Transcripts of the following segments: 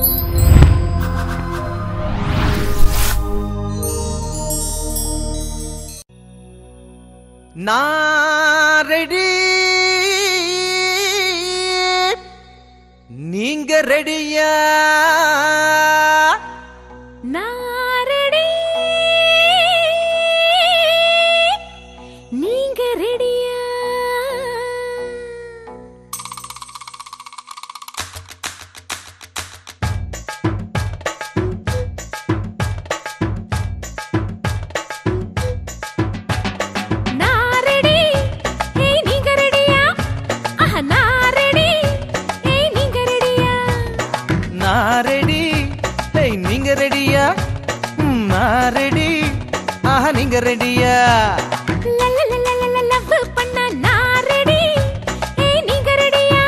நான் ரெடி நீங்க ரெடியா நாரடி நீங்க ரெடியா நாரடி ஏய் நீங்க ரெடியா ஆஹா நாரடி ஏய் நீங்க ரெடியா நான் ரெடி ஏய் நீங்க ரெடியா ம், நான் ரெடி ஆஹா நீங்க ரெடியா லவ் பண்ண நான் ரெடி ஏய் நீங்க ரெடியா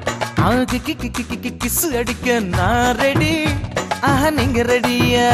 கிஸ் அடிக்க நான் ரெடி ஆஹா நீங்க ரெடியா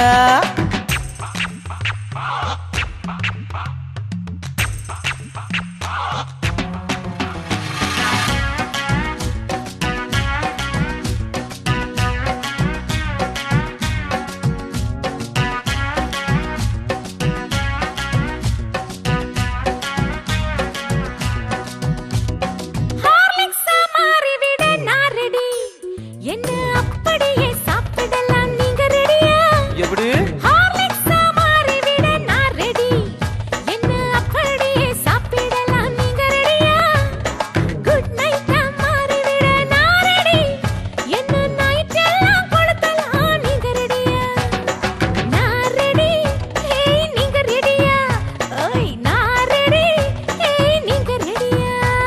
ஹார்லிக்ஸா மாறிவிட நான் ரெடி என்ன அப்படியே சாப்பிடலாம் நீங்க ரெடியா எப்படி ஹார்லிக்ஸா மாறிவிட நான் ரெடி என்ன அப்படியே சாப்பிடலாம் நீங்க ரெடியா குட் நைட்டா மாறிவிட நான் ரெடி என்ன நைட் எல்லாம் கொடுத்தலாம் நீங்க ரெடியா நான் ரெடி ஏய் நீங்க ரெடியா ஓய் நான் ரெடி ஏய் நீங்க ரெடியா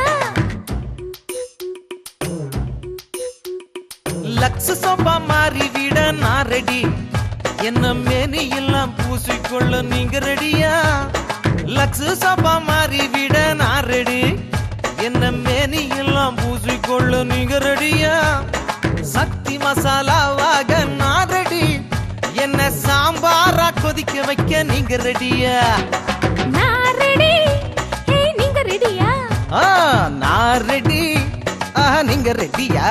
லக்ஸ் சோப்பா மாறி விட நான் ரெடி என்ன மேனி எல்லாம் பூசிக்கொள்ள நீங்க ரெடியா லக்ஸ் சோப்பா மாறி விட நான் ரெடி என்ன மேனி எல்லாம் பூசிக்கொள்ள நீங்க ரெடியா சக்தி மசாலாவாக நான் ரெடி என்ன சாம்பாரா கொதிக்க வைக்க நீங்க ரெடியா நான் ரெடி ஏய் நீங்க ரெடியா ஆ நான் ரெடி ஆ நீங்க ரெடியா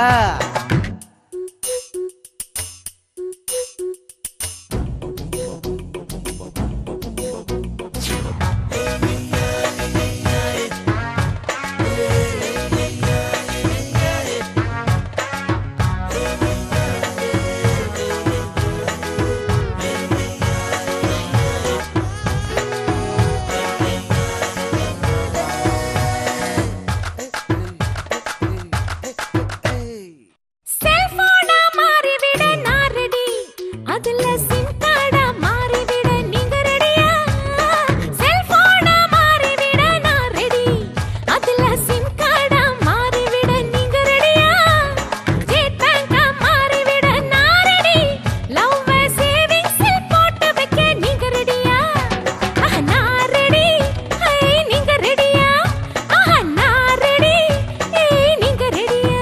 செல்போனா மாறிவிட நான் ரெடி அதுல சிம் கார்டா மாறிவிட நீங்க ரெடியா செல்போனா மாறிவிட நான் ரெடி அதுல சிம் கார்டா மாறிவிட நீங்க ரெடியா ஸ்டேட் பேங்கா மாறிவிட நான் ரெடி லவ் சேவிங்ஸில் போட்டு வைக்க நீங்க ரெடியா ஆஹா நான் ரெடி ஏய் நீங்க ரெடியா ஆஹா நான் ரெடி ஏய் நீங்க ரெடியா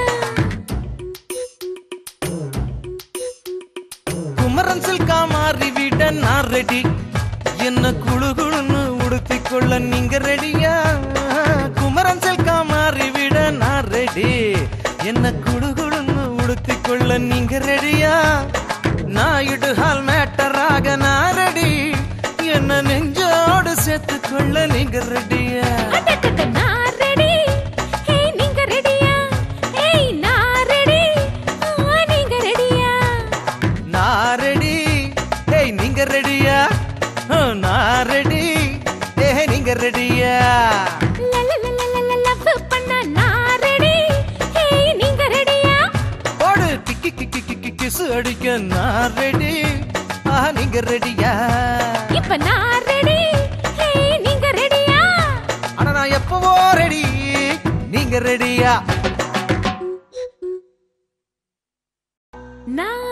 குமரன் சில்கா மாறி விட நான் ரெடி என்ன குழு குழுன்னு உடுத்திக் கொள்ள நீங்க ரெடியா குமரன் சில்கா மாறி விட நான் ரெடி என்ன குழு குழுன்னு உடுத்திக் கொள்ள நீங்க ரெடியா நாயுடு ஹால் மேட்டராக நான் ரெடி என்ன நெஞ்சோடு சேர்த்துக் கொள்ள நீங்க ரெடியா அடடட, நான் ready. ஏய், நீங்க ready-யா? ஏய், நான் ready. ஆ, நீங்க ready-யா? நான் ரெடி ஏய் நீங்க ரெடியா நான் ரெடி ஏய் நீங்க ரெடியா லலலலலல, love பண்ண நான் ready. ஏய், நீங்க ready-யா? போடு கிக்கி கிக்கி கிக்கி கிசு அடிக்க நான் ரெடி ஆ நீங்க ரெடியா இப்ப நான் ready. ஏய், நீங்க ready-யா? ஆனா நான் எப்பவோ ரெடி நீங்க ரெடியா நான்